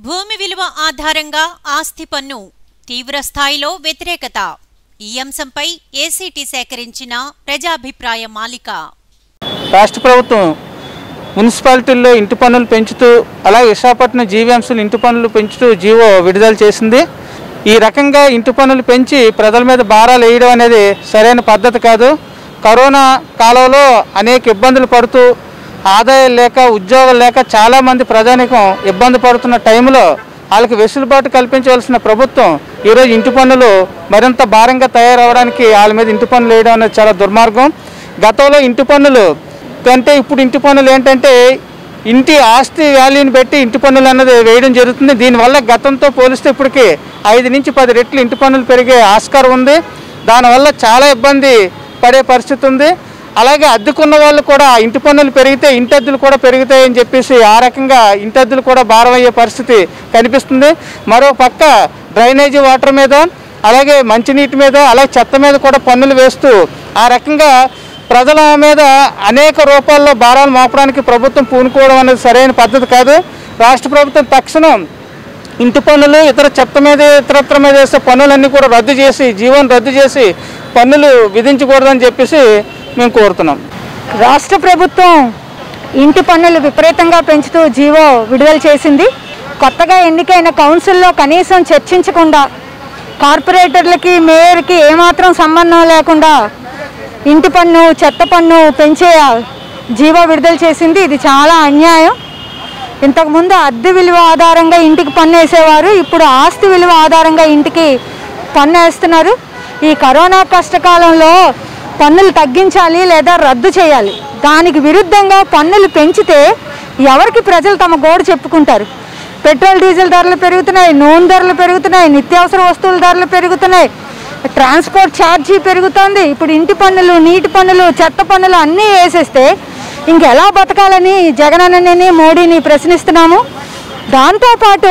భూమి విలువ ఆధారంగా ఆస్తి పన్ను తీవ్ర స్థాయిలో వ్యతిరేకత ఈ అంశంపై ఏసీటీ సేకరించిన ప్రజాభిప్రాయ మాలిక రాష్ట్ర ప్రభుత్వం మున్సిపాలిటీల్లో ఇంటి పన్నులు పెంచుతూ అలాగే విశాఖపట్నం జీవీఎంసీలు ఇంటి పన్నులు పెంచుతూ జీవో విడుదల చేసింది ఈ రకంగా ఇంటి పన్నులు పెంచి ప్రజల మీద భారాలు వేయడం అనేది సరైన పద్ధతి కాదు కరోనా కాలంలో అనేక ఇబ్బందులు పడుతూ ఆదాయం లేక ఉద్యోగం లేక చాలామంది ప్రజానికం ఇబ్బంది పడుతున్న టైంలో వాళ్ళకి వెసులుబాటు కల్పించవలసిన ప్రభుత్వం ఈరోజు ఇంటి పన్నులు మరింత భారంగా తయారవడానికి వాళ్ళ మీద ఇంటి పన్నులు వేయడం అనేది చాలా దుర్మార్గం గతంలో ఇంటి పన్నులు కంటే ఇప్పుడు ఇంటి పన్నులు ఏంటంటే ఇంటి ఆస్తి వాల్యూని బట్టి ఇంటి పన్నులు అన్నది వేయడం జరుగుతుంది దీనివల్ల గతంతో పోలిస్తే ఇప్పటికి ఐదు నుంచి పది రెట్లు ఇంటి పన్నులు పెరిగే ఆస్కారం ఉంది దానివల్ల చాలా ఇబ్బంది పడే పరిస్థితి ఉంది అలాగే అద్దెకున్న వాళ్ళు కూడా ఇంటి పన్నులు పెరిగితే ఇంటి అద్దెలు కూడా పెరుగుతాయని చెప్పేసి ఆ రకంగా ఇంటి అద్దెలు కూడా భారం అయ్యే పరిస్థితి కనిపిస్తుంది మరో పక్క డ్రైనేజీ వాటర్ మీద అలాగే మంచినీటి మీద అలాగే చెత్త మీద కూడా పన్నులు వేస్తూ ఆ రకంగా ప్రజల మీద అనేక రూపాల్లో భారాలు మోపడానికి ప్రభుత్వం పూనుకోవడం అనేది సరైన పద్ధతి కాదు రాష్ట్ర ప్రభుత్వం తక్షణం ఇంటి పన్నులు ఇతర చెత్త మీద ఇతరత్ర మీద వేసే పన్నులన్నీ కూడా రద్దు చేసి జీవోని రద్దు చేసి పన్నులు విధించకూడదని చెప్పేసి మేము కోరుతున్నాం రాష్ట్ర ప్రభుత్వం ఇంటి పన్నులు విపరీతంగా పెంచుతూ జీవో విడుదల చేసింది కొత్తగా ఎన్నికైన కౌన్సిల్లో కనీసం చర్చించకుండా కార్పొరేటర్లకి మేయర్కి ఏమాత్రం సంబంధం లేకుండా ఇంటి పన్ను చెత్త పన్ను పెంచే జీవో విడుదల చేసింది ఇది చాలా అన్యాయం ఇంతకుముందు అద్దె విలువ ఆధారంగా ఇంటికి పన్ను వేసేవారు ఇప్పుడు ఆస్తి విలువ ఆధారంగా ఇంటికి పన్ను వేస్తున్నారు ఈ కరోనా కష్టకాలంలో పన్నులు తగ్గించాలి లేదా రద్దు చేయాలి దానికి విరుద్ధంగా పన్నులు పెంచితే ఎవరికి ప్రజలు తమ గోడు చెప్పుకుంటారు పెట్రోల్ డీజిల్ ధరలు పెరుగుతున్నాయి నూనె ధరలు పెరుగుతున్నాయి నిత్యావసర వస్తువుల ధరలు పెరుగుతున్నాయి ట్రాన్స్పోర్ట్ ఛార్జీ పెరుగుతోంది ఇప్పుడు ఇంటి పన్నులు నీటి పన్నులు చెత్త పన్నులు అన్నీ వేసేస్తే ఇంకెలా బతకాలని జగనన్నని మోడీని ప్రశ్నిస్తున్నాము దాంతోపాటు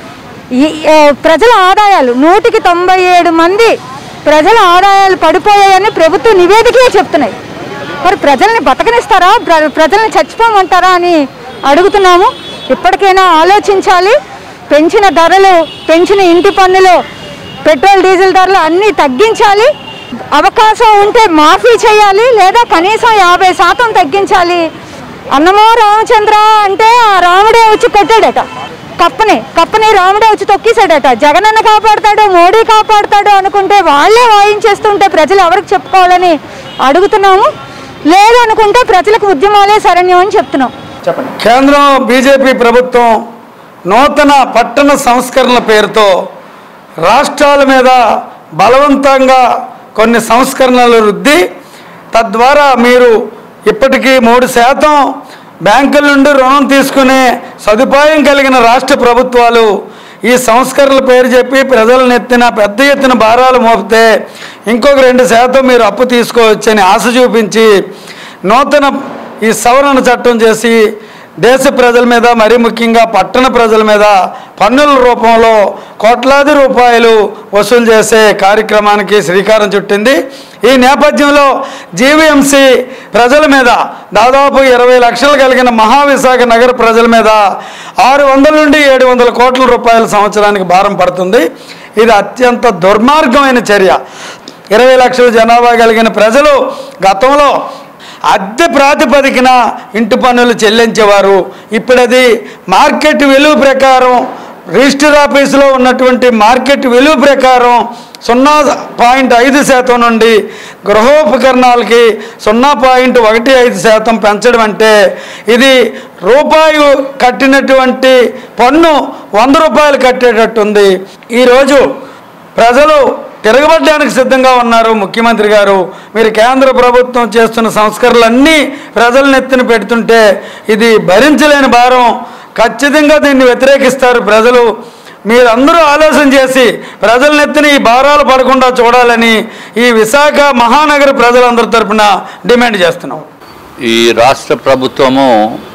ఈ ఆ, ప్రజల ఆదాయాలు నూటికి తొంభై ఏడు మంది ప్రజల ఆదాయాలు పడిపోయాయని ప్రభుత్వ నివేదికలే చెప్తున్నాయి మరి ప్రజల్ని బతకనిస్తారా ప్ర- ప్రజల్ని చచ్చిపోమంటారా అని అడుగుతున్నాము ఇప్పటికైనా ఆలోచించాలి పెంచిన ధరలు పెంచిన ఇంటి పన్నులు పెట్రోల్ డీజిల్ ధరలు అన్నీ తగ్గించాలి అవకాశం ఉంటే మాఫీ చేయాలి లేదా కనీసం యాభై శాతం తగ్గించాలి అన్నమో రామచంద్ర అంటే ఆ రాముడే వచ్చి కొట్టాడట కప్పని కప్పని రాముడే వచ్చి తొక్కేశాడట జగనన్న కాపాడుతాడు మోడీ కాపాడుతాడు అనుకుంటే వాళ్ళే వాయించేస్తుంటే ప్రజలు ఎవరికి చెప్పుకోవాలని అడుగుతున్నాము లేదనుకుంటే ప్రజలకు ఉద్యమాలే శరణ్యం అని చెప్తున్నాం కేంద్రం బీజేపీ ప్రభుత్వం నూతన పట్టణ సంస్కరణల పేరుతో రాష్ట్రాల మీద బలవంతంగా కొన్ని సంస్కరణలు రుద్ది తద్వారా మీరు ఇప్పటికీ మూడు శాతం బ్యాంకుల నుండి రుణం తీసుకునే సదుపాయం కలిగిన రాష్ట్ర ప్రభుత్వాలు ఈ సంస్కరణల పేరు చెప్పి ప్రజలను ఎత్తిన పెద్ద ఎత్తున భారాలు మోపితే ఇంకొక రెండు శాతం మీరు అప్పు తీసుకోవచ్చని ఆశ చూపించి నూతన ఈ సవరణ చట్టం చేసి దేశ ప్రజల మీద మరీ ముఖ్యంగా పట్టణ ప్రజల మీద పన్నుల రూపంలో కోట్లాది రూపాయలు వసూలు చేసే కార్యక్రమానికి శ్రీకారం చుట్టింది ఈ నేపథ్యంలో జీవీఎంసీ ప్రజల మీద దాదాపు ఇరవై లక్షలు కలిగిన మహావిశాఖ నగర ప్రజల మీద ఆరు వందల నుండి ఏడు వందల కోట్ల రూపాయల సంవత్సరానికి భారం పడుతుంది ఇది అత్యంత దుర్మార్గమైన చర్య ఇరవై లక్షల జనాభా కలిగిన ప్రజలు గతంలో అద్దె ప్రాతిపదికన ఇంటి పన్నులు చెల్లించేవారు ఇప్పుడు అది మార్కెట్ విలువ ప్రకారం రిజిస్టర్ ఆఫీసులో ఉన్నటువంటి మార్కెట్ విలువ ప్రకారం సున్నా పాయింట్ ఐదు శాతం నుండి గృహోపకరణాలకి సున్నా పాయింట్ ఒకటి ఐదు శాతం పెంచడం అంటే ఇది రూపాయి కట్టినటువంటి పన్ను వంద రూపాయలు కట్టేటట్టుంది ఈరోజు ప్రజలు తిరగబడడానికి సిద్ధంగా ఉన్నారు ముఖ్యమంత్రి గారు మీరు కేంద్ర ప్రభుత్వం చేస్తున్న సంస్కరణలన్నీ ప్రజలను ఎత్తున పెడుతుంటే ఇది భరించలేని భారం ఖచ్చితంగా దీన్ని వ్యతిరేకిస్తారు ప్రజలు మీరందరూ ఆలోచన చేసి ప్రజలను ఎత్తున ఈ భారాలు పడకుండా చూడాలని ఈ విశాఖ మహానగర ప్రజలందరి తరపున డిమాండ్ చేస్తున్నాం ఈ రాష్ట్ర ప్రభుత్వము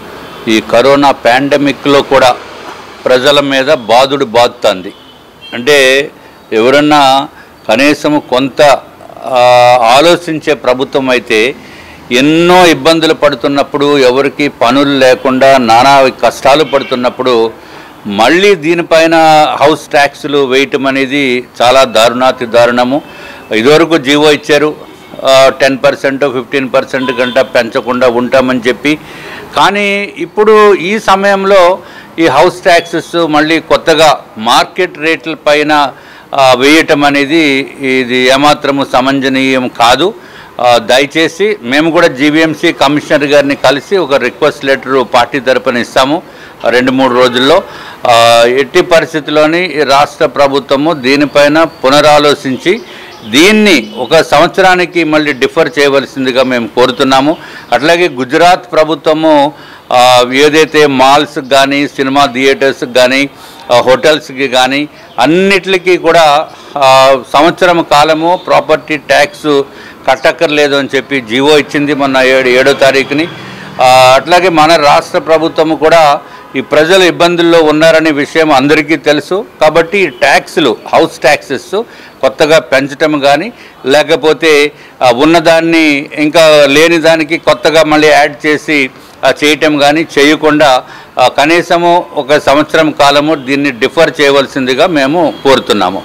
ఈ కరోనా పాండమిక్లో కూడా ప్రజల మీద బాధుడు బాదుతుంది అంటే ఎవరన్నా కనీసం కొంత ఆ, ఆలోచించే ప్రభుత్వం అయితే ఎన్నో ఇబ్బందులు పడుతున్నప్పుడు ఎవరికి పనులు లేకుండా నానా కష్టాలు పడుతున్నప్పుడు మళ్ళీ దీనిపైన హౌస్ ట్యాక్స్లు వేయటం అనేది చాలా దారుణాతి దారుణము ఇదివరకు జీవో ఇచ్చారు టెన్ పర్సెంట్ ఫిఫ్టీన్ పర్సెంట్ గంట పెంచకుండా ఉంటామని చెప్పి కానీ ఇప్పుడు ఈ సమయంలో ఈ హౌస్ ట్యాక్సెస్ మళ్ళీ కొత్తగా మార్కెట్ రేట్ల పైన ఆ, వేయటం అనేది ఇది ఏమాత్రము సమంజనీయం కాదు ఆ, దయచేసి మేము కూడా జీవీఎంసీ కమిషనర్ గారిని కలిసి ఒక రిక్వెస్ట్ లెటర్ పార్టీ తరపున ఇస్తాము ఆ, రెండు మూడు రోజుల్లో ఆ, ఎట్టి పరిస్థితుల్లోని ఈ రాష్ట్ర ప్రభుత్వము దీనిపైన పునరాలోచించి దీన్ని ఒక సంవత్సరానికి మళ్ళీ డిఫర్ చేయవలసిందిగా మేము కోరుతున్నాము అట్లాగే గుజరాత్ ప్రభుత్వము ఆ, ఏదైతే మాల్స్ కానీ సినిమా థియేటర్స్కి కానీ హోటల్స్కి కానీ అన్నిటికీ కూడా ఆ, సంవత్సరం కాలము ప్రాపర్టీ ట్యాక్స్ కట్టక్కర్లేదు అని చెప్పి జీవో ఇచ్చింది మొన్న ఏడు ఏడో తారీఖుని ఆ, అట్లాగే మన రాష్ట్ర ప్రభుత్వము కూడా ఈ ప్రజలు ఇబ్బందుల్లో ఉన్నారనే విషయం అందరికీ తెలుసు కాబట్టి ఈ ట్యాక్స్లు హౌస్ ట్యాక్సెస్ కొత్తగా పెంచటం కానీ లేకపోతే ఆ, ఉన్నదాన్ని ఇంకా లేని దానికి కొత్తగా మళ్ళీ యాడ్ చేసి ఆ, చేయటం కానీ చేయకుండా ఆ, కనీసము ఒక సంవత్సరం కాలము దీన్ని డిఫర్ చేయవలసిందిగా మేము కోరుతున్నాము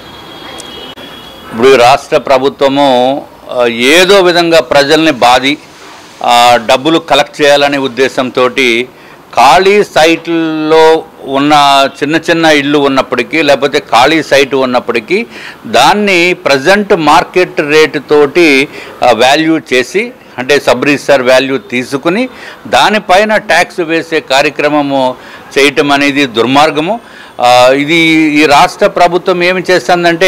ఇప్పుడు ఈ రాష్ట్ర ప్రభుత్వము ఆ, ఏదో విధంగా ప్రజల్ని బాధి ఆ, డబ్బులు కలెక్ట్ చేయాలనే ఉద్దేశంతో ఖాళీ సైట్లలో ఉన్న చిన్న చిన్న ఇళ్ళు ఉన్నప్పటికీ లేకపోతే ఖాళీ సైట్ ఉన్నప్పటికీ దాన్ని ప్రజెంట్ మార్కెట్ రేటు తోటి వాల్యూ చేసి అంటే సబ్ రిజిస్టర్ వాల్యూ తీసుకుని దానిపైన ట్యాక్స్ వేసే కార్యక్రమము చేయటం అనేది దుర్మార్గము ఆ, ఇది ఈ రాష్ట్ర ప్రభుత్వం ఏమి చేస్తుందంటే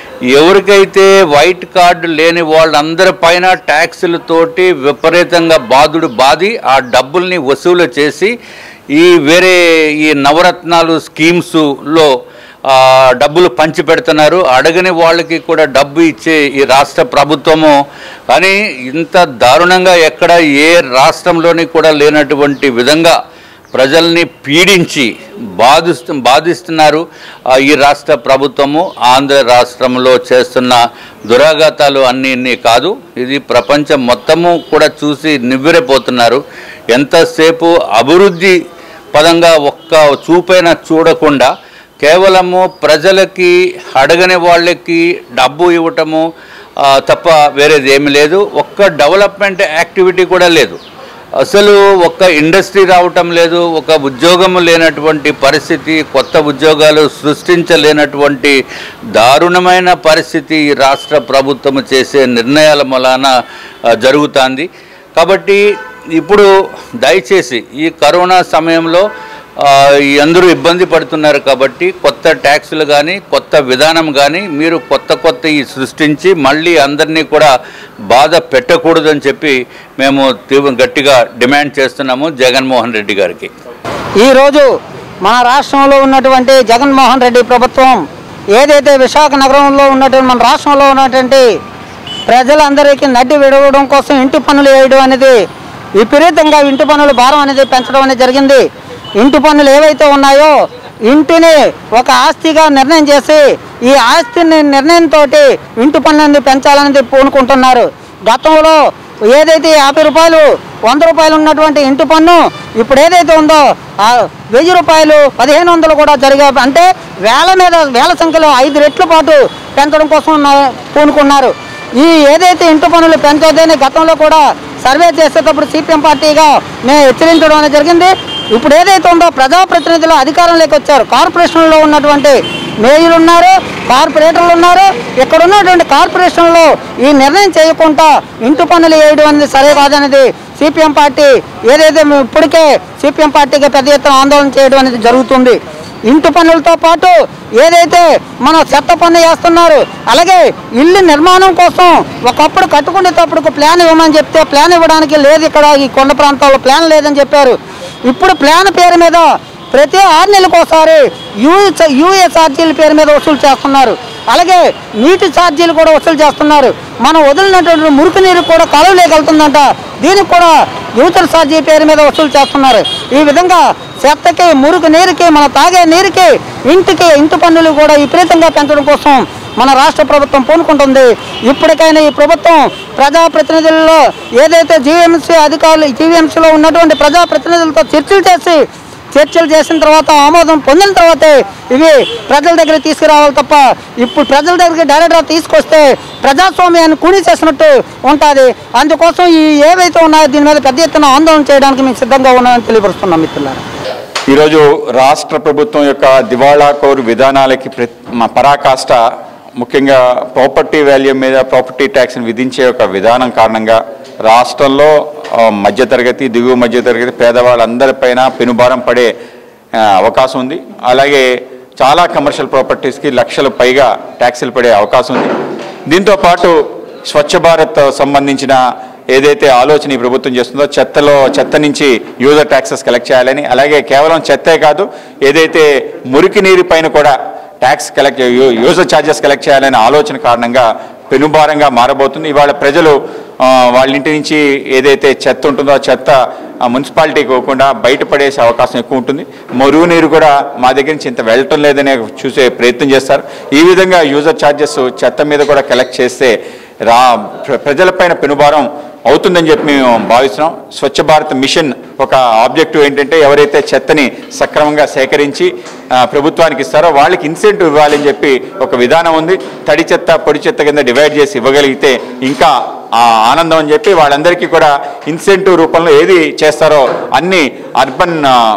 ఎవరికైతే వైట్ కార్డు లేని వాళ్ళందరి పైన ట్యాక్సులతోటి విపరీతంగా బాధుడు బాది ఆ డబ్బుల్ని వసూలు చేసి ఈ వేరే ఈ నవరత్నాలు స్కీమ్స్లో ఆ, డబ్బులు పంచి పెడుతున్నారు అడగని వాళ్ళకి కూడా డబ్బు ఇచ్చే ఈ రాష్ట్ర ప్రభుత్వము కానీ ఇంత దారుణంగా ఎక్కడ ఏ రాష్ట్రంలోని కూడా లేనటువంటి విధంగా ప్రజల్ని పీడించి బాధిస్తు బాధిస్తున్నారు ఆ, ఈ రాష్ట్ర ప్రభుత్వము ఆంధ్ర రాష్ట్రంలో చేస్తున్న దురాఘాతాలు అన్నీ ఇన్ని కాదు ఇది ప్రపంచం మొత్తము కూడా చూసి నివ్వెరపోతున్నారు ఎంతసేపు అభివృద్ధి పదంగా ఒక్క చూపైన చూడకుండా కేవలము ప్రజలకి అడగని వాళ్ళకి డబ్బు ఇవ్వటము ఆ, తప్ప వేరేది ఏమీ లేదు ఒక్క డెవలప్మెంట్ యాక్టివిటీ కూడా లేదు అసలు ఒక్క ఇండస్ట్రీ రావటం లేదు ఒక ఉద్యోగం లేనటువంటి పరిస్థితి కొత్త ఉద్యోగాలు సృష్టించలేనటువంటి దారుణమైన పరిస్థితి ఈ రాష్ట్ర ప్రభుత్వం చేసే నిర్ణయాల మూలాన ఆ, జరుగుతుంది కాబట్టి ఇప్పుడు దయచేసి ఈ కరోనా సమయంలో ఆ, ఈ అందరూ ఇబ్బంది పడుతున్నారు కాబట్టి కొత్త ట్యాక్సులు కానీ కొత్త విధానం కానీ మీరు కొత్త కొత్త ఈ సృష్టించి మళ్ళీ అందరినీ కూడా బాధ పెట్టకూడదని చెప్పి మేము తీవ్ర గట్టిగా డిమాండ్ చేస్తున్నాము జగన్మోహన్ రెడ్డి గారికి ఈరోజు మన రాష్ట్రంలో ఉన్నటువంటి జగన్మోహన్ రెడ్డి ప్రభుత్వం ఏదైతే విశాఖ నగరంలో ఉన్నటువంటి మన రాష్ట్రంలో ఉన్నటువంటి ప్రజలందరికీ నడ్డి విడవడం కోసం ఇంటి పనులు వేయడం అనేది విపరీతంగా ఇంటి పనులు భారం అనేది పెంచడం అనేది జరిగింది ఇంటి పనులు ఏవైతే ఉన్నాయో ఇంటిని ఒక ఆస్తిగా నిర్ణయం చేసి ఈ ఆస్తిని నిర్ణయంతో ఇంటి పనులని పెంచాలనేది పూనుకుంటున్నారు గతంలో ఏదైతే యాభై రూపాయలు వంద రూపాయలు ఉన్నటువంటి ఇంటి పన్ను ఇప్పుడు ఏదైతే ఉందో ఆ వెయ్యి రూపాయలు పదిహేను వందలు కూడా జరిగే అంటే వేల మీద వేల సంఖ్యలో ఐదు రెట్ల పాటు పెంచడం కోసం ఉన్న- పూనుకున్నారు ఈ ఏదైతే ఇంటి పన్నులు పెంచొద్దని గతంలో కూడా సర్వే చేసేటప్పుడు సిపిఎం పార్టీగా మేము హెచ్చరించడం అనేది జరిగింది ఇప్పుడు ఏదైతే ఉందో ప్రజాప్రతినిధులు అధికారంలోకి వచ్చారు కార్పొరేషన్లో ఉన్నటువంటి మేయర్లు ఉన్నారు కార్పొరేటర్లు ఉన్నారు ఇక్కడ ఉన్నటువంటి కార్పొరేషన్లో ఈ నిర్ణయం చేయకుండా ఇంటి పన్నులు వేయడం అనేది సరే కాదనేది సిపిఎం పార్టీ ఏదైతే మేము ఇప్పటికే సిపిఎం పార్టీగా పెద్ద ఎత్తున ఆందోళన చేయడం అనేది జరుగుతుంది ఇంటి పన్నులతో పాటు ఏదైతే మన చెత్త పన్ను వేస్తున్నారు అలాగే ఇల్లు నిర్మాణం కోసం ఒకప్పుడు కట్టుకునేటప్పుడు ప్లాన్ ఇవ్వమని చెప్తే ప్లాన్ ఇవ్వడానికి లేదు ఇక్కడ ఈ కొండ ప్రాంతాల్లో ప్లాన్ లేదని చెప్పారు ఇప్పుడు ప్లాన్ పేరు మీద ప్రతి ఆరు నెలలకు ఒకసారి యూ యూఏ ఛార్జీల పేరు మీద వసూలు చేస్తున్నారు అలాగే నీటి ఛార్జీలు కూడా వసూలు చేస్తున్నారు మనం వదిలినటువంటి మురికి నీరు కూడా కాలువలోకి వెళ్తుందంట దీనికి కూడా యూతల ఛార్జీ పేరు మీద వసూలు చేస్తున్నారు ఈ విధంగా చెత్తకి మురికి నీరుకి మన తాగే నీరుకి ఇంటికి ఇంటి పన్నులు కూడా విపరీతంగా పెంచడం కోసం మన రాష్ట్ర ప్రభుత్వం పూనుకుంటుంది ఇప్పటికైనా ఈ ప్రభుత్వం ప్రజాప్రతినిధుల్లో ఏదైతే జీవీఎంసీ అధికారులు జీవీఎంసీలో ఉన్నటువంటి ప్రజాప్రతినిధులతో చర్చలు చేసి చర్చలు చేసిన తర్వాత ఆమోదం పొందిన తర్వాతే ఇవి ప్రజల దగ్గర తీసుకురావాలి తప్ప ఇప్పుడు ప్రజల దగ్గరికి డైరెక్ట్గా తీసుకొస్తే ప్రజాస్వామ్యాన్ని కూడి చేసినట్టు ఉంటుంది అందుకోసం ఈ ఏవైతే ఉన్నాయో దీని మీద పెద్ద ఎత్తున ఆందోళన చేయడానికి మేము సిద్ధంగా ఉన్నామని తెలియపరుస్తున్నాం మిత్రులారా ఈరోజు రాష్ట్ర ప్రభుత్వం యొక్క దివాళా కోరు విధానాలకి ప్ర మా పరాకాష్ట ముఖ్యంగా ప్రాపర్టీ వాల్యూ మీద ప్రాపర్టీ ట్యాక్స్ని విధించే ఒక విధానం కారణంగా రాష్ట్రంలో ఆ, మధ్యతరగతి దిగువ మధ్యతరగతి పేదవాళ్ళందరిపైన పెనుభారం పడే ఆ, అవకాశం ఉంది అలాగే చాలా కమర్షియల్ ప్రాపర్టీస్కి లక్షల పైగా ట్యాక్సులు పడే అవకాశం ఉంది దీంతో పాటు స్వచ్ఛ భారత్ సంబంధించిన ఏదైతే ఆలోచన ఈ ప్రభుత్వం చేస్తుందో చెత్తలో చెత్త నుంచి యూజర్ ట్యాక్సెస్ కలెక్ట్ చేయాలని అలాగే కేవలం చెత్తే కాదు ఏదైతే మురికి నీరు పైన కూడా ట్యాక్స్ కలెక్ట్ యూ- యూజర్ ఛార్జెస్ కలెక్ట్ చేయాలనే ఆలోచన కారణంగా పెనుభారంగా మారబోతుంది ఇవాళ ప్రజలు ఆ, వాళ్ళ ఇంటి నుంచి ఏదైతే చెత్త ఉంటుందో ఆ చెత్త ఆ మున్సిపాలిటీకి పోకుండా బయట పడేసే అవకాశం ఎక్కువ ఉంటుంది మురుగు నీరు కూడా మా దగ్గర నుంచి ఇంత వెళ్ళటం లేదనే చూసే ప్రయత్నం చేస్తారు ఈ విధంగా యూజర్ ఛార్జెస్ చెత్త మీద కూడా కలెక్ట్ చేస్తే రా ప్ర- ప్రజలపైన పెనుభారం అవుతుందని చెప్పి మేము భావిస్తున్నాం స్వచ్ఛ భారత్ మిషన్ ఒక ఆబ్జెక్టివ్ ఏంటంటే ఎవరైతే చెత్తని సక్రమంగా సేకరించి ఆ, ప్రభుత్వానికి ఇస్తారో వాళ్ళకి ఇన్సెంటివ్ ఇవ్వాలని చెప్పి ఒక విధానం ఉంది తడి చెత్త పొడి చెత్త కింద డివైడ్ చేసి ఇవ్వగలిగితే ఇంకా ఆ ఆనందం అని చెప్పి వాళ్ళందరికీ కూడా ఇన్సెంటివ్ రూపంలో ఏది చేస్తారో అన్ని అర్బన్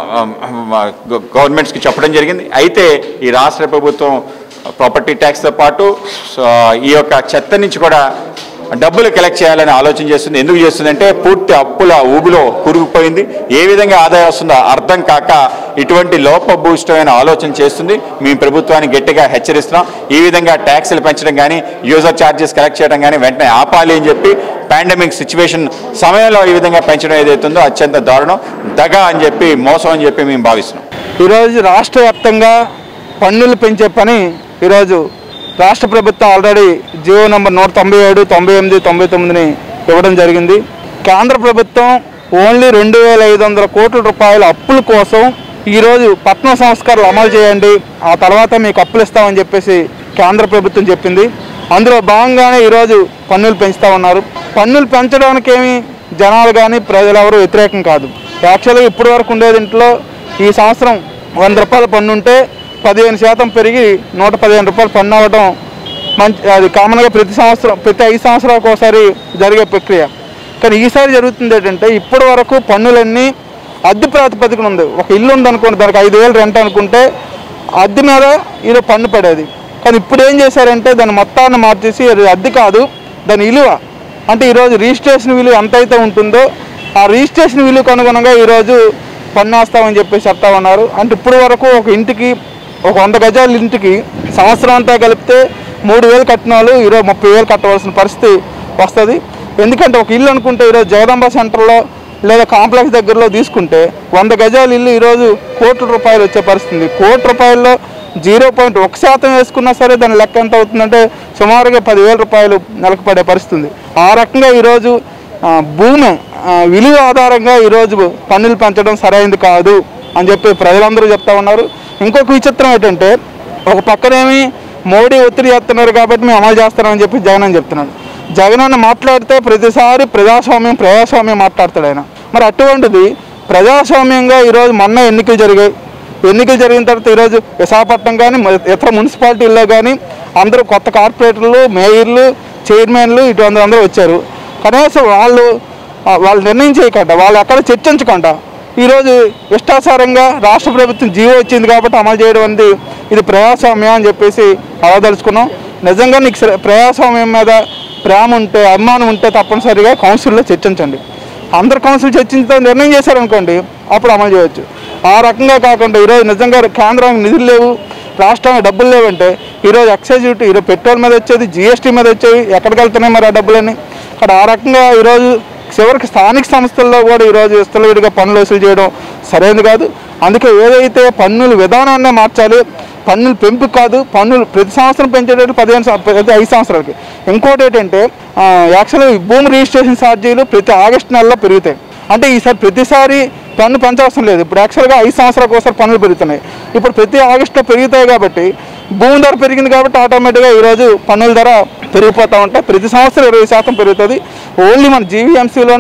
గవర్నమెంట్స్కి చెప్పడం జరిగింది అయితే ఈ రాష్ట్ర ప్రభుత్వం ప్రాపర్టీ ట్యాక్స్తో పాటు సో, ఈ యొక్క చెత్త నుంచి కూడా డబ్బులు కలెక్ట్ చేయాలని ఆలోచన చేస్తుంది ఎందుకు చేస్తుందంటే పూర్తి అప్పుల ఊబిలో కూరుకుపోయింది ఏ విధంగా ఆదాయం వస్తుందో అర్థం కాక ఇటువంటి లోపభూయిష్టమైన ఆలోచన చేస్తుంది మేము ప్రభుత్వాన్ని గట్టిగా హెచ్చరిస్తున్నాం ఈ విధంగా ట్యాక్సులు పెంచడం కానీ యూజర్ ఛార్జెస్ కలెక్ట్ చేయడం కానీ వెంటనే ఆపాలి అని చెప్పి పాండమిక్ సిచ్యువేషన్ సమయంలో ఈ విధంగా పెంచడం ఏదైతుందో అత్యంత దారుణం దగ అని చెప్పి మోసం అని చెప్పి మేము భావిస్తున్నాం ఈరోజు రాష్ట్ర వ్యాప్తంగా పన్నులు పెంచే పని ఈరోజు రాష్ట్ర ప్రభుత్వం ఆల్రెడీ జియో నెంబర్ నూట తొంభై ఏడు తొంభై ఎనిమిది తొంభై తొమ్మిదిని ఇవ్వడం జరిగింది కేంద్ర ప్రభుత్వం ఓన్లీ రెండు వేల ఐదు వందల కోట్ల రూపాయల అప్పుల కోసం ఈరోజు పట్టణ సంస్కరణలు అమలు చేయండి ఆ తర్వాత మీకు అప్పులు ఇస్తామని చెప్పేసి కేంద్ర ప్రభుత్వం చెప్పింది అందులో భాగంగానే ఈరోజు పన్నులు పెంచుతూ ఉన్నారు పన్నులు పెంచడానికి ఏమి జనాలు కానీ ప్రజలు ఎవరు వ్యతిరేకం కాదు యాక్చువల్గా ఇప్పటి వరకు ఉండేది ఇంట్లో ఈ సంవత్సరం వంద రూపాయల పన్ను ఉంటే పదిహేను శాతం పెరిగి నూట పదిహేను రూపాయలు పన్ను అవ్వడం మంచి అది కామన్గా ప్రతి సంవత్సరం ప్రతి ఐదు సంవత్సరాలకు ఒకసారి జరిగే ప్రక్రియ కానీ ఈసారి జరుగుతుంది ఏంటంటే ఇప్పటి వరకు పన్నులన్నీ అద్దె ప్రాతిపదికన ఉంది ఒక ఇల్లు ఉందనుకోండి దానికి ఐదు వేలు రెంట్ అనుకుంటే అద్దె మీద ఇది పన్ను పడేది కానీ ఇప్పుడు ఏం చేశారంటే దాని మొత్తాన్ని మార్చేసి అది అద్దె కాదు దాని విలువ అంటే ఈరోజు రిజిస్ట్రేషన్ విలువ ఎంత అయితే ఉంటుందో ఆ రిజిస్ట్రేషన్ విలువకు అనుగుణంగా ఈరోజు పన్ను వేస్తామని చెప్పేసి చెప్తా ఉన్నారు అంటే ఇప్పుడు వరకు ఒక ఇంటికి ఒక వంద గజాల ఇంటికి సంవత్సరం అంతా కలిపితే మూడు వేలు కట్టిన వాళ్ళు ఈరోజు ముప్పై వేలు కట్టవలసిన పరిస్థితి వస్తుంది ఎందుకంటే ఒక ఇల్లు అనుకుంటే ఈరోజు జగదంబ సెంటర్లో లేదా కాంప్లెక్స్ దగ్గరలో తీసుకుంటే వంద గజాల ఇల్లు ఈరోజు కోట్ల రూపాయలు వచ్చే పరిస్థితి ఉంది. కోటి రూపాయల్లో జీరో పాయింట్ ఒక శాతం వేసుకున్నా సరే దాని లెక్క ఎంత అవుతుందంటే సుమారుగా పదివేల రూపాయలు నెలకు పడే పరిస్థితి ఉంది ఆ రకంగా ఈరోజు ఆ, భూమి ఆ, విలువ ఆధారంగా ఈరోజు పన్నులు పెంచడం సరైనది కాదు అని చెప్పి ప్రజలందరూ చెప్తా ఉన్నారు ఇంకొక విచిత్రం ఏంటంటే ఒక పక్కనేమి మోడీ ఒత్తిడి చేస్తున్నారు కాబట్టి మేము అమలు చేస్తామని చెప్పి జగన్ అని చెప్తున్నాడు జగన్ అన్న మాట్లాడితే ప్రతిసారి ప్రజాస్వామ్యం ప్రజాస్వామ్యం మాట్లాడతాడు ఆయన మరి అటువంటిది ప్రజాస్వామ్యంగా ఈరోజు మొన్న ఎన్నికలు జరిగాయి ఎన్నికలు జరిగిన తర్వాత ఈరోజు విశాఖపట్నం కానీ మ- ఇతర మున్సిపాలిటీల్లో కానీ అందరూ కొత్త కార్పొరేటర్లు మేయర్లు చైర్మన్లు ఇటువంటి అందరూ వచ్చారు కనీసం వాళ్ళు ఆ, వాళ్ళు నిర్ణయం చేయకుండా వాళ్ళు ఎక్కడ చర్చించకుండా ఈరోజు ఇష్టాసారంగా రాష్ట్ర ప్రభుత్వం జీవో వచ్చింది కాబట్టి అమలు చేయడం అనేది ఇది ప్రజాస్వామ్యం అని చెప్పేసి అవదలుచుకున్నాం నిజంగా నీకు సరే- ప్రజాస్వామ్యం మీద ప్రేమ ఉంటే అభిమానం ఉంటే తప్పనిసరిగా కౌన్సిల్లో చర్చించండి అందరు కౌన్సిల్ చర్చించడం నిర్ణయం చేశారనుకోండి అప్పుడు అమలు చేయవచ్చు ఆ రకంగా కాకుండా ఈరోజు నిజంగా కేంద్రానికి నిధులు లేవు రాష్ట్రానికి డబ్బులు లేవంటే ఈరోజు ఎక్సైజ్ డ్యూటీ ఈరోజు పెట్రోల్ మీద వచ్చేది జిఎస్టీ మీద వచ్చేవి ఎక్కడికి వెళ్తున్నాయి మరి ఆ డబ్బులని అక్కడ ఆ రకంగా ఈరోజు చివరికి స్థానిక సంస్థల్లో కూడా ఈరోజు విస్తలవిడిగా పన్నులు వసూలు చేయడం సరైనది కాదు అందుకే ఏదైతే పన్నుల విధానాన్నే మార్చాలి పన్నులు పెంపు కాదు పన్నులు ప్రతి సంవత్సరం పెంచేటట్టు పదిహేను సం- ప్రతి ఐదు సంవత్సరాలకి ఇంకోటి ఏంటంటే యాక్చువల్గా భూమి రిజిస్ట్రేషన్ ఛార్జీలు ప్రతి ఆగస్టు నెలలో పెరుగుతాయి అంటే ఈసారి ప్రతిసారి పన్ను పెంచవసరం లేదు ఇప్పుడు యాక్చువల్గా ఐదు సంవత్సరాలకు ఒకసారి పన్నులు పెరుగుతున్నాయి ఇప్పుడు ప్రతి ఆగస్టులో పెరుగుతాయి కాబట్టి భూమి ధర పెరిగింది కాబట్టి ఆటోమేటిక్గా ఈరోజు పన్నుల ధర పెరిగిపోతూ ఉంటాయి ప్రతి సంవత్సరం ఇరవై శాతం పెరుగుతుంది ఓన్లీ మన జీవీఎంసీలోనే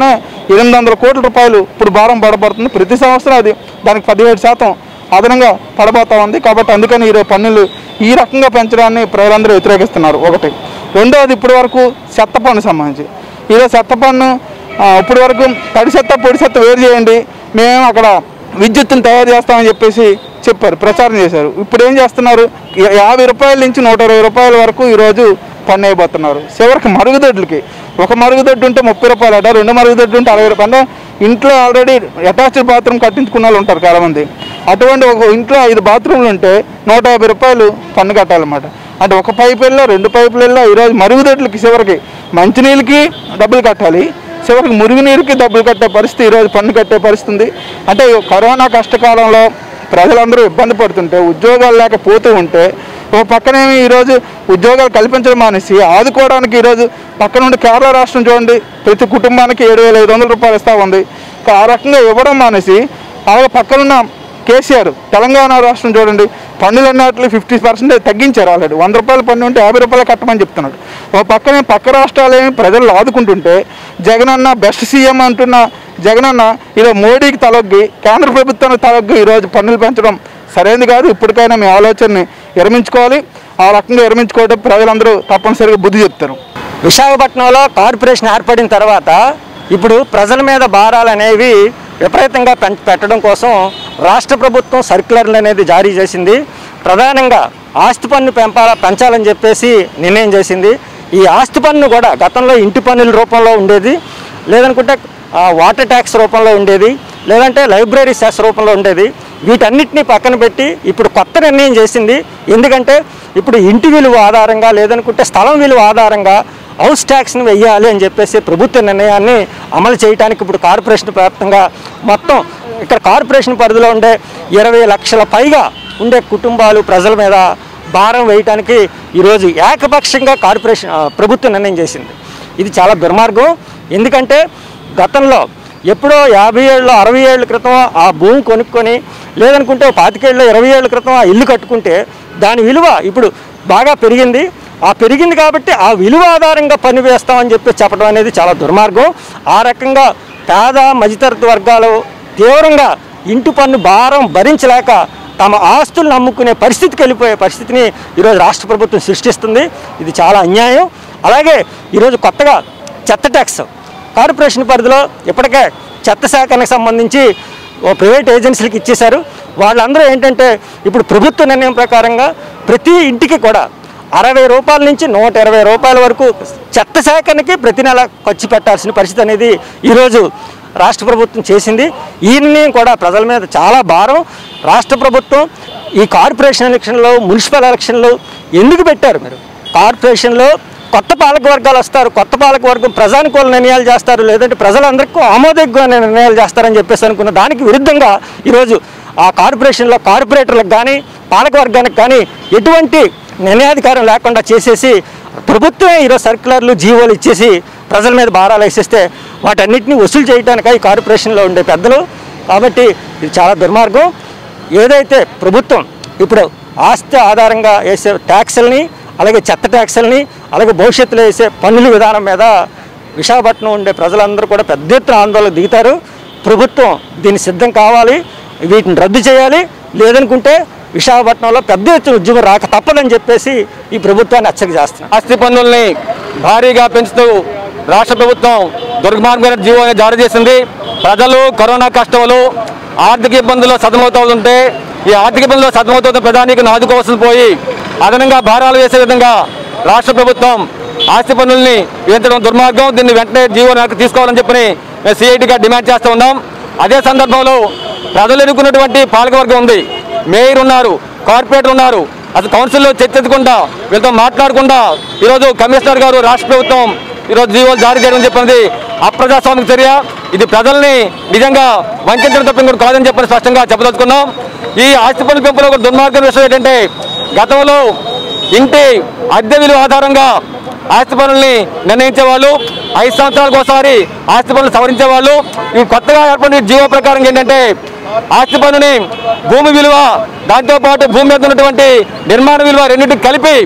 ఎనిమిది వందల కోట్ల రూపాయలు ఇప్పుడు భారం పడబడుతుంది ప్రతి సంవత్సరం అది దానికి పదిహేడు శాతం అదనంగా పడబోతా ఉంది కాబట్టి అందుకని ఈరోజు పన్నులు ఈ రకంగా పెంచడాన్ని ప్రజలందరూ వ్యతిరేకిస్తున్నారు ఒకటి రెండవది ఇప్పటి వరకు చెత్త పన్ను సంబంధించి ఈరోజు చెత్త పన్ను ఆ, ఇప్పటి వరకు తడి చెత్త పొడి చెత్త వేరు చేయండి మేము అక్కడ విద్యుత్తును తయారు చేస్తామని చెప్పేసి చెప్పారు ప్రచారం చేశారు ఇప్పుడు ఏం చేస్తున్నారు యా- యాభై రూపాయల నుంచి నూట ఇరవై రూపాయల వరకు ఈరోజు పన్ను అయిపోతున్నారు చివరికి మరుగుదొడ్లకి ఒక మరుగుదొడ్డు ఉంటే ముప్పై రూపాయలు అట రెండు మరుగుదొడ్డు ఉంటే అరవై రూపాయలు అంటే ఇంట్లో ఆల్రెడీ అటాచ్డ్ బాత్రూమ్ కట్టించుకున్న వాళ్ళు ఉంటారు చాలామంది అటువంటి ఒక ఇంట్లో ఐదు బాత్రూమ్లు ఉంటే నూట యాభై రూపాయలు పన్ను కట్టాలన్నమాట అంటే ఒక పైపు వెళ్ళా రెండు పైపులు వెళ్ళా ఈరోజు మరుగుదొడ్లకి చివరికి మంచినీళ్ళకి డబ్బులు కట్టాలి చివరికి మురుగునీరుకి డబ్బులు కట్టే పరిస్థితి ఈరోజు పన్ను కట్టే పరిస్థితి ఉంది అంటే ఈ కరోనా కష్టకాలంలో ప్రజలందరూ ఇబ్బంది పడుతుంటే ఉద్యోగాలు లేక పోతూ ఉంటే ఓ పక్కనేమి ఈరోజు ఉద్యోగాలు కల్పించడం మానేసి ఆదుకోవడానికి ఈరోజు పక్క నుండి కేరళ రాష్ట్రం చూడండి ప్రతి కుటుంబానికి ఏడు వేల ఐదు వందల రూపాయలు ఇస్తా ఉంది ఇంకా ఆ రకంగా ఇవ్వడం మానేసి అలాగే పక్కనున్న కేసీఆర్ తెలంగాణ రాష్ట్రం చూడండి పన్నులు అన్నట్లు ఫిఫ్టీ పర్సెంట్ తగ్గించారు ఆల్రెడీ వంద రూపాయల పన్ను ఉంటే యాభై రూపాయలు కట్టమని చెప్తున్నాడు ఓ పక్కనే పక్క రాష్ట్రాలు ఏమి ప్రజలు ఆదుకుంటుంటే జగనన్న బెస్ట్ సీఎం అంటున్న జగనన్న ఈరోజు మోడీకి తలొగ్గి కేంద్ర ప్రభుత్వానికి తలొగ్గి ఈరోజు పన్నులు పెంచడం సరైనది కాదు ఇప్పటికైనా మీ ఆలోచనని విరమించుకోవాలి ఆ రకంగా విరమించుకోవడం ప్రజలందరూ తప్పనిసరిగా బుద్ధి చెప్తారు విశాఖపట్నంలో కార్పొరేషన్ ఏర్పడిన తర్వాత ఇప్పుడు ప్రజల మీద భారాలు అనేవి విపరీతంగా పెం- పెట్టడం కోసం రాష్ట్ర ప్రభుత్వం సర్క్యులర్లు అనేది జారీ చేసింది ప్రధానంగా ఆస్తి పన్ను పెంపాల పెంచాలని చెప్పేసి నిర్ణయం చేసింది ఈ ఆస్తి పన్ను కూడా గతంలో ఇంటి పన్నుల రూపంలో ఉండేది లేదనుకుంటే ఆ, వాటర్ ట్యాక్స్ రూపంలో ఉండేది లేదంటే లైబ్రరీ సెస్ రూపంలో ఉండేది వీటన్నిటిని పక్కన పెట్టి ఇప్పుడు కొత్త నిర్ణయం చేసింది ఎందుకంటే ఇప్పుడు ఇంటి విలువ ఆధారంగా లేదనుకుంటే స్థలం విలువ ఆధారంగా హౌస్ ట్యాక్స్ని వెయ్యాలి అని చెప్పేసి ప్రభుత్వ నిర్ణయాన్ని అమలు చేయడానికి ఇప్పుడు కార్పొరేషన్ వ్యాప్తంగా మొత్తం ఇక్కడ కార్పొరేషన్ పరిధిలో ఉండే ఇరవై లక్షల పైగా ఉండే కుటుంబాలు ప్రజల మీద భారం వేయటానికి ఈరోజు ఏకపక్షంగా కార్పొరేషన్ ఆ, ప్రభుత్వం నిర్ణయం చేసింది ఇది చాలా దుర్మార్గం ఎందుకంటే గతంలో ఎప్పుడో యాభై ఏళ్ళు అరవై ఏళ్ళ క్రితం ఆ భూమి కొనుక్కొని లేదనుకుంటే ఓ పాతికేళ్ళు ఇరవై ఏళ్ళ క్రితం ఆ ఇల్లు కట్టుకుంటే దాని విలువ ఇప్పుడు బాగా పెరిగింది ఆ పెరిగింది కాబట్టి ఆ విలువ ఆధారంగా పన్ను వేస్తామని చెప్పి చెప్పడం అనేది చాలా దుర్మార్గం ఆ రకంగా పేద మధ్యతరగతి వర్గాలు తీవ్రంగా ఇంటి పన్ను భారం భరించలేక తమ ఆస్తులను అమ్ముకునే పరిస్థితికి వెళ్ళిపోయే పరిస్థితిని ఈరోజు రాష్ట్ర ప్రభుత్వం సృష్టిస్తుంది ఇది చాలా అన్యాయం అలాగే ఈరోజు కొత్తగా చెత్త ట్యాక్స్ కార్పొరేషన్ పరిధిలో ఇప్పటికే చెత్త శాఖకు సంబంధించి ఓ ప్రైవేట్ ఏజెన్సీలకు ఇచ్చేశారు వాళ్ళందరూ ఏంటంటే ఇప్పుడు ప్రభుత్వ నిర్ణయం ప్రకారంగా ప్రతి ఇంటికి కూడా అరవై రూపాయల నుంచి నూట ఇరవై రూపాయల వరకు చెత్త సేకరణకి ప్రతి నెల ఖర్చు పెట్టాల్సిన పరిస్థితి అనేది ఈరోజు రాష్ట్ర ప్రభుత్వం చేసింది ఈ నిర్ణయం కూడా ప్రజల మీద చాలా భారం రాష్ట్ర ప్రభుత్వం ఈ కార్పొరేషన్ ఎలక్షన్లో మున్సిపల్ ఎలక్షన్లో ఎందుకు పెట్టారు మీరు కార్పొరేషన్లో కొత్త పాలక వర్గాలు వస్తారు కొత్త పాలక వర్గం ప్రజానుకూల నిర్ణయాలు చేస్తారు లేదంటే ప్రజలందరికీ ఆమోదయోగ్యమైన నిర్ణయాలు చేస్తారని చెప్పేసి అనుకున్న దానికి విరుద్ధంగా ఈరోజు ఆ కార్పొరేషన్లో కార్పొరేటర్లకు కానీ పాలక వర్గానికి కానీ ఎటువంటి నిర్ణయాధికారం లేకుండా చేసేసి ప్రభుత్వమే ఈరోజు సర్క్యులర్లు జీవోలు ఇచ్చేసి ప్రజల మీద భారాలు వేసేస్తే వాటన్నిటిని వసూలు చేయడానిక ఈ కార్పొరేషన్లో ఉండే పెద్దలు కాబట్టి ఇది చాలా దుర్మార్గం ఏదైతే ప్రభుత్వం ఇప్పుడు ఆస్తి ఆధారంగా వేసే ట్యాక్సుల్ని అలాగే చెత్త ట్యాక్సుల్ని అలాగే భవిష్యత్తులో వేసే పన్నుల విధానం మీద విశాఖపట్నం ఉండే ప్రజలందరూ కూడా పెద్ద ఎత్తున ఆందోళన దిగుతారు ప్రభుత్వం దీన్ని సిద్ధం కావాలి వీటిని రద్దు చేయాలి లేదనుకుంటే విశాఖపట్నంలో పెద్ద ఎత్తున ఉద్యమం రాక తప్పదని చెప్పేసి ఈ ప్రభుత్వాన్ని హెచ్చరిక చేస్తున్నారు ఆస్తి పన్నుల్ని భారీగా పెంచుతూ రాష్ట్ర ప్రభుత్వం దుర్మార్గమైన జీవోని జారీ చేసింది ప్రజలు కరోనా కష్టములు ఆర్థిక ఇబ్బందులు సతమవుతుంటే ఈ ఆర్థిక ఇబ్బందులు సతమవుతున్న ప్రధానికి ఆదుకోవాల్సి పోయి అదనంగా భారాలు వేసే విధంగా రాష్ట్ర ప్రభుత్వం ఆస్తి పన్నుల్ని విధించడం దుర్మార్గం దీన్ని వెంటనే జీవో వెనక్కి తీసుకోవాలని చెప్పని మేము సిఐటిగా డిమాండ్ చేస్తూ ఉన్నాం అదే సందర్భంలో ప్రజలు ఎన్నుకున్నటువంటి పాలకవర్గం ఉంది మేయర్ ఉన్నారు కార్పొరేటర్ ఉన్నారు అసలు కౌన్సిల్లో చర్చించకుండా వీళ్ళతో మాట్లాడకుండా ఈరోజు కమిషనర్ గారు రాష్ట్ర ప్రభుత్వం ఈరోజు జీవోలు జారీ చేయడం చెప్పినది అప్రజాస్వామిక చర్య ఇది ప్రజల్ని నిజంగా వంచడం తప్ప ఇంకోటి కాదని చెప్పని స్పష్టంగా చెప్పదలుచుకున్నాం ఈ ఆస్తి పన్ను పెంపులో ఒక దుర్మార్గం విషయం ఏంటంటే గతంలో ఇంటి అద్దె విలువ ఆధారంగా ఆస్తి పనుల్ని నిర్ణయించేవాళ్ళు ఐదు సంవత్సరాలకు ఒకసారి ఆస్తి పనులు సవరించేవాళ్ళు ఇవి కొత్తగా ఏర్పడిన జీవో ప్రకారం ఏంటంటే ఆస్తి పన్నుని భూమి విలువ దాంతోపాటు భూమి మీద ఉన్నటువంటి నిర్మాణ విలువ రెండింటికి కలిపి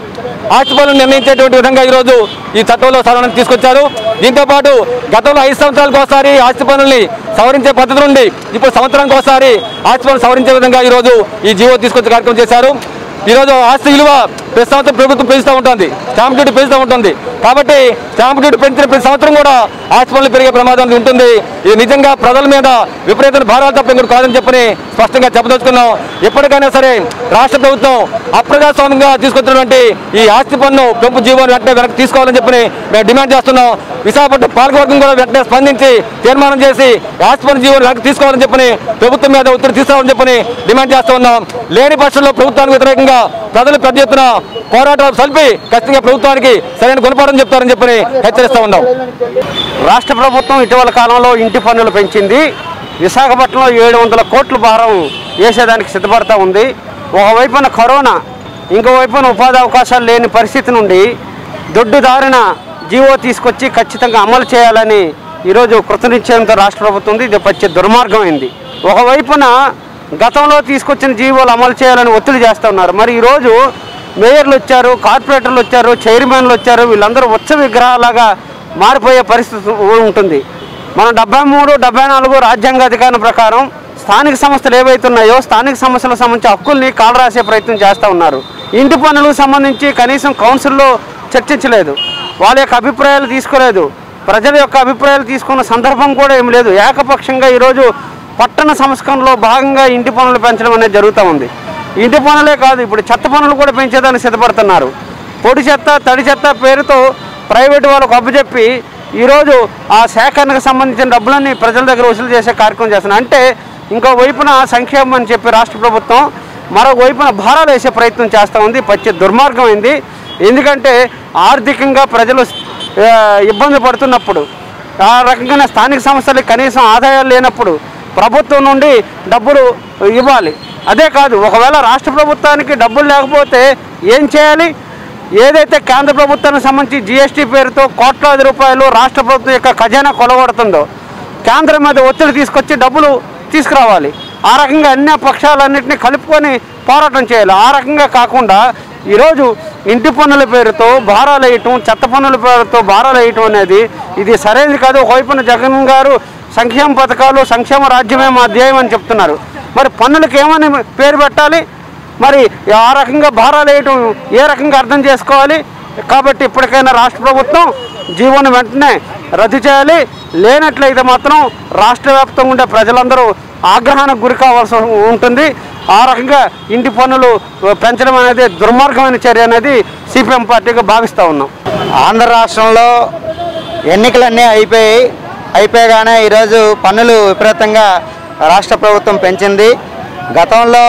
ఆస్తి పనులు నిర్ణయించేటువంటి విధంగా ఈరోజు ఈ చట్టంలో సవరణ తీసుకొచ్చారు దీంతో పాటు గతంలో ఐదు సంవత్సరాలకు ఒకసారి ఆస్తి పనుల్ని సవరించే పద్ధతి నుండి ఇప్పుడు సంవత్సరానికి ఒకసారి ఆస్తి పనులు సవరించే విధంగా ఈరోజు ఈ జీవో తీసుకొచ్చే కార్యక్రమం చేశారు ఈరోజు ఆస్తి విలువ ప్రతి సంవత్సరం ప్రభుత్వం పెంచుతూ ఉంటుంది స్టాంప్ డ్యూటీ పెంచుతూ ఉంటుంది కాబట్టి స్టాంప్ డ్యూటీ పెంచిన ప్రతి సంవత్సరం కూడా ఆస్తి పనులు పెరిగే ప్రమాదం అనేది ఉంటుంది ఇది నిజంగా ప్రజల మీద విపరీతమైన భారాలు తప్ప ఇంకోటి కాదని చెప్పని స్పష్టంగా చెప్పదలుచుకున్నాం ఎప్పటికైనా సరే రాష్ట్ర ప్రభుత్వం అప్రజాస్వామ్యంగా తీసుకొచ్చినటువంటి ఈ ఆస్తి పన్ను పెంపు జీవోని వెంటనే వెనక్కి తీసుకోవాలని చెప్పని మేము డిమాండ్ చేస్తున్నాం విశాఖపట్నం పాలకవర్గం కూడా వెంటనే స్పందించి తీర్మానం చేసి ఆస్తి పన్ను జీవోని వెనక్కి తీసుకోవాలని చెప్పని ప్రభుత్వం మీద ఒత్తిడి తీసుకోవాలని చెప్పని డిమాండ్ చేస్తూ ఉన్నాం లేని పక్షంలో ప్రభుత్వానికి వ్యతిరేకంగా ప్రజలు పెద్ద ఎత్తున పోరాటాలు సల్పి ఖచ్చితంగా ప్రభుత్వానికి సరైన గుణపాఠం చెప్తారని చెప్పని హెచ్చరిస్తూ ఉన్నాం రాష్ట్ర ప్రభుత్వం ఇటీవల కాలంలో ఇంటి పన్నులు పెంచింది విశాఖపట్నంలో ఏడు వందల కోట్ల భారం వేసేదానికి సిద్ధపడతా ఉంది ఒకవైపున కరోనా ఇంకోవైపున ఉపాధి అవకాశాలు లేని పరిస్థితి నుండి దొడ్డుదారిన జీవో తీసుకొచ్చి ఖచ్చితంగా అమలు చేయాలని ఈరోజు కృతనిశ్చయంతో రాష్ట్ర ప్రభుత్వం ఉంది ఇది పచ్చి దుర్మార్గమైంది ఒకవైపున గతంలో తీసుకొచ్చిన జీవోలు అమలు చేయాలని ఒత్తిడి చేస్తూ ఉన్నారు మరి ఈరోజు మేయర్లు వచ్చారు కార్పొరేటర్లు వచ్చారు చైర్మన్లు వచ్చారు వీళ్ళందరూ ఉత్సవ విగ్రహాలాగా మారిపోయే పరిస్థితి ఉంటుంది మనం డెబ్బై మూడు డెబ్బై నాలుగు రాజ్యాంగ అధికారం ప్రకారం స్థానిక సంస్థలు ఏవైతున్నాయో స్థానిక సమస్యలకు సంబంధించి హక్కుల్ని కాలరాసే ప్రయత్నం చేస్తూ ఉన్నారు ఇంటి పనులకు సంబంధించి కనీసం కౌన్సిల్లో చర్చించలేదు వాళ్ళ యొక్క అభిప్రాయాలు తీసుకోలేదు ప్రజల యొక్క అభిప్రాయాలు తీసుకున్న సందర్భం కూడా ఏం లేదు ఏకపక్షంగా ఈరోజు పట్టణ సంస్కరణలో భాగంగా ఇంటి పనులు పెంచడం అనేది జరుగుతూ ఉంది ఇంటి పనులే కాదు ఇప్పుడు చెత్త పనులు కూడా పెంచేదానికి సిద్ధపడుతున్నారు పొడి చెత్త తడి చెత్త పేరుతో ప్రైవేటు వాళ్ళకు అప్పచెప్పి ఈరోజు ఆ సేకరణకు సంబంధించిన డబ్బులన్నీ ప్రజల దగ్గర వసూలు చేసే కార్యక్రమం చేస్తున్నారు అంటే ఇంకో వైపున సంక్షేమం అని చెప్పి రాష్ట్ర ప్రభుత్వం మరో వైపున భారాలు వేసే ప్రయత్నం చేస్తూ ఉంది పచ్చి దుర్మార్గమైంది ఎందుకంటే ఆర్థికంగా ప్రజలు ఆ, ఇబ్బంది పడుతున్నప్పుడు ఆ రకంగానే స్థానిక సంస్థలకు కనీసం ఆదాయాలు లేనప్పుడు ప్రభుత్వం నుండి డబ్బులు ఇవ్వాలి అదే కాదు ఒకవేళ రాష్ట్ర ప్రభుత్వానికి డబ్బులు లేకపోతే ఏం చేయాలి ఏదైతే కేంద్ర ప్రభుత్వానికి సంబంధించి జీఎస్టీ పేరుతో కోట్లాది రూపాయలు రాష్ట్ర ప్రభుత్వం యొక్క ఖజానా కొలగొడుతుందో కేంద్రం మీద ఒత్తిడి తీసుకొచ్చి డబ్బులు తీసుకురావాలి ఆ రకంగా అన్ని పక్షాలన్నింటినీ కలుపుకొని పోరాటం చేయాలి ఆ రకంగా కాకుండా ఈరోజు ఇంటి పన్నుల పేరుతో భారాలు వేయటం చెత్త పన్నుల పేరుతో భారాలు వేయటం అనేది ఇది సరైనది కాదు ఒకవైపున జగన్ గారు సంక్షేమ పథకాలు సంక్షేమ రాజ్యమే మా ధ్యేయం అని చెప్తున్నారు మరి పన్నులకు ఏమని పేరు పెట్టాలి మరి ఆ రకంగా భారాలు వేయటం ఏ రకంగా అర్థం చేసుకోవాలి కాబట్టి ఇప్పటికైనా రాష్ట్ర ప్రభుత్వం జీవోని వెంటనే రద్దు చేయాలి లేనట్లయితే మాత్రం రాష్ట్ర వ్యాప్తంగా ఉండే ప్రజలందరూ ఆగ్రహానికి గురి కావాల్సి ఉంటుంది ఆ రకంగా ఇంటి పన్నులు పెంచడం అనేది దుర్మార్గమైన చర్య అనేది సిపిఎం పార్టీగా భావిస్తూ ఉన్నాం ఆంధ్ర రాష్ట్రంలో ఎన్నికలన్నీ అయిపోయి అయిపోయగానే ఈరోజు పన్నులు విపరీతంగా రాష్ట్ర ప్రభుత్వం పెంచింది గతంలో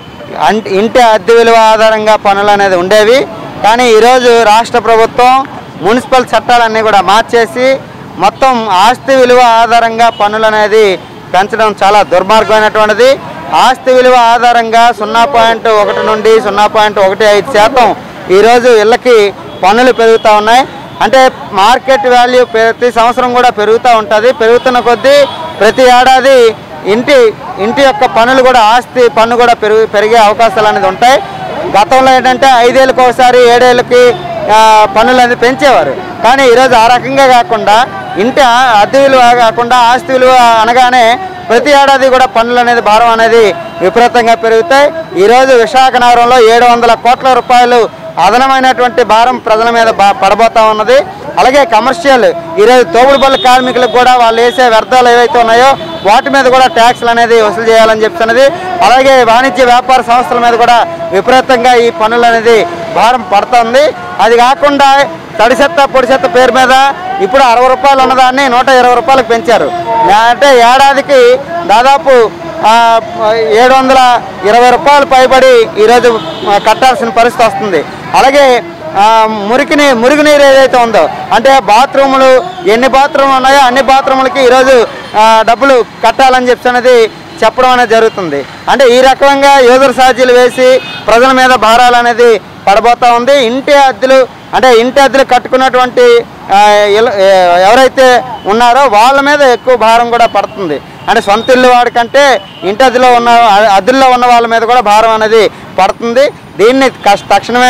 అం- ఇంటి అద్దె విలువ ఆధారంగా పన్నులు అనేది ఉండేవి కానీ ఈరోజు రాష్ట్ర ప్రభుత్వం మున్సిపల్ చట్టాలన్నీ కూడా మార్చేసి మొత్తం ఆస్తి విలువ ఆధారంగా పన్నులు అనేది పెంచడం చాలా దుర్మార్గమైనటువంటిది ఆస్తి విలువ ఆధారంగా సున్నా పాయింట్ ఒకటి నుండి సున్నా పాయింట్ ఒకటి ఐదు శాతం ఈరోజు ఇళ్ళకి పన్నులు పెరుగుతూ ఉన్నాయి అంటే మార్కెట్ వాల్యూ ప్రతి సంవత్సరం కూడా పెరుగుతూ ఉంటుంది పెరుగుతున్న కొద్దీ ప్రతి ఏడాది ఇంటి ఇంటి యొక్క పన్నులు కూడా ఆస్తి పన్ను కూడా పెరుగు పెరిగే అవకాశాలు అనేది ఉంటాయి గతంలో ఏంటంటే ఐదేళ్ళకి ఒకసారి ఏడేళ్ళకి ఆ, పన్నులు అనేది పెంచేవారు కానీ ఈరోజు ఆ రకంగా కాకుండా ఇంటి ఆ- అద్దె విలువ కాకుండా ఆస్తి విలువ అనగానే ప్రతి ఏడాది కూడా పన్నులు అనేది భారం అనేది విపరీతంగా పెరుగుతాయి ఈరోజు విశాఖ నగరంలో ఏడు వందల కోట్ల రూపాయలు అదనమైనటువంటి భారం ప్రజల మీద బా- పడబోతా ఉన్నది అలాగే కమర్షియల్ ఈరోజు తోపుడు బల్ల కార్మికులకు కూడా వాళ్ళు వేసే వ్యర్థాలు ఏవైతే ఉన్నాయో వాటి మీద కూడా ట్యాక్స్లు అనేది వసూలు చేయాలని చెప్తున్నది అలాగే వాణిజ్య వ్యాపార సంస్థల మీద కూడా విపరీతంగా ఈ పన్నులు అనేది భారం పడుతుంది అది కాకుండా తడి చెత్త పొడి చెత్త పేరు మీద ఇప్పుడు అరవై రూపాయలు ఉన్నదాన్ని నూట ఇరవై రూపాయలకు పెంచారు అంటే ఏడాదికి దాదాపు ఆ, ఏడు వందల ఇరవై రూపాయలు పైబడి ఈరోజు ఆ, కట్టాల్సిన పరిస్థితి వస్తుంది అలాగే ఆ, మురికిని మురుగునీరు ఏదైతే ఉందో అంటే బాత్రూములు ఎన్ని బాత్రూములు ఉన్నాయో అన్ని బాత్రూములకి ఈరోజు ఆ, డబ్బులు కట్టాలని చెప్పి అనేది చెప్పడం అనేది జరుగుతుంది అంటే ఈ రకంగా యూజర్ ఛార్జీలు వేసి ప్రజల మీద భారాలు అనేది పడబోతా ఉంది ఇంటి అద్దెలు అంటే ఇంటి అద్దెలు కట్టుకున్నటువంటి ఆ, ఇల- ఏ, ఎవరైతే ఉన్నారో వాళ్ళ మీద ఎక్కువ భారం కూడా పడుతుంది అంటే సొంత ఇల్లు వాడికంటే ఇంటి అద్దెలో ఉన్న అద్దెల్లో ఉన్న వాళ్ళ మీద కూడా భారం అనేది పడుతుంది దీన్ని కష్ట తక్షణమే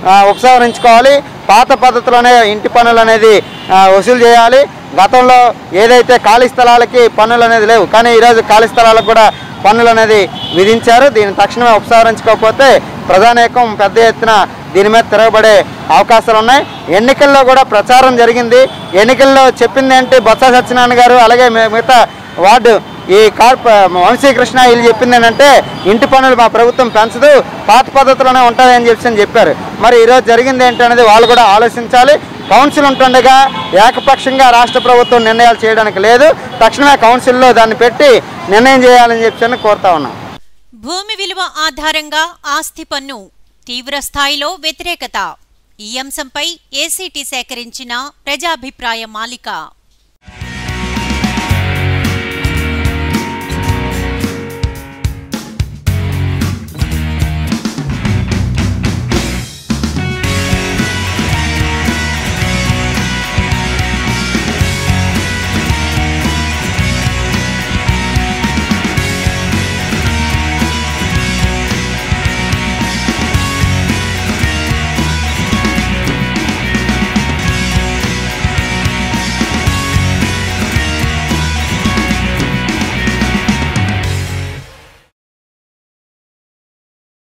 ఆ, ఉపసంహరించుకోవాలి పాత పద్ధతిలోనే ఇంటి పన్నులు అనేది ఆ, వసూలు చేయాలి గతంలో ఏదైతే ఖాళీ స్థలాలకి పన్నులు అనేది లేవు కానీ ఈరోజు ఖాళీ స్థలాలకు కూడా పన్నులు అనేది విధించారు దీన్ని తక్షణమే ఉపసంహరించుకోకపోతే ప్రధానికం పెద్ద ఎత్తున దీని మీద తిరగబడే అవకాశాలు ఉన్నాయి ఎన్నికల్లో కూడా ప్రచారం జరిగింది ఎన్నికల్లో చెప్పింది ఏంటి బొత్స సత్యనారాయణ గారు అలాగే మి- మిగతా వార్డు ఈ కార్ప వంశీకృష్ణ వీళ్ళు చెప్పింది ఏంటంటే ఇంటి పన్నులు మా ప్రభుత్వం పెంచదు పాత పద్ధతిలోనే ఉంటాయని చెప్పి అని చెప్పారు మరి ఈరోజు జరిగింది ఏంటనేది వాళ్ళు కూడా ఆలోచించాలి కౌన్సిల్ ఉంటుండగా ఏకపక్షంగా రాష్ట్ర ప్రభుత్వం నిర్ణయాలు చేయడానికి లేదు తక్షణమే కౌన్సిల్లో దాన్ని పెట్టి నిర్ణయం చేయాలని చెప్పి అని కోరుతా ఉన్నాం భూమి విలువ ఆధారంగా ఆస్తి పన్ను తీవ్ర స్థాయిలో వ్యతిరేకత ఈ అంశంపై ఏసీటీ సేకరించిన ప్రజాభిప్రాయ మాలిక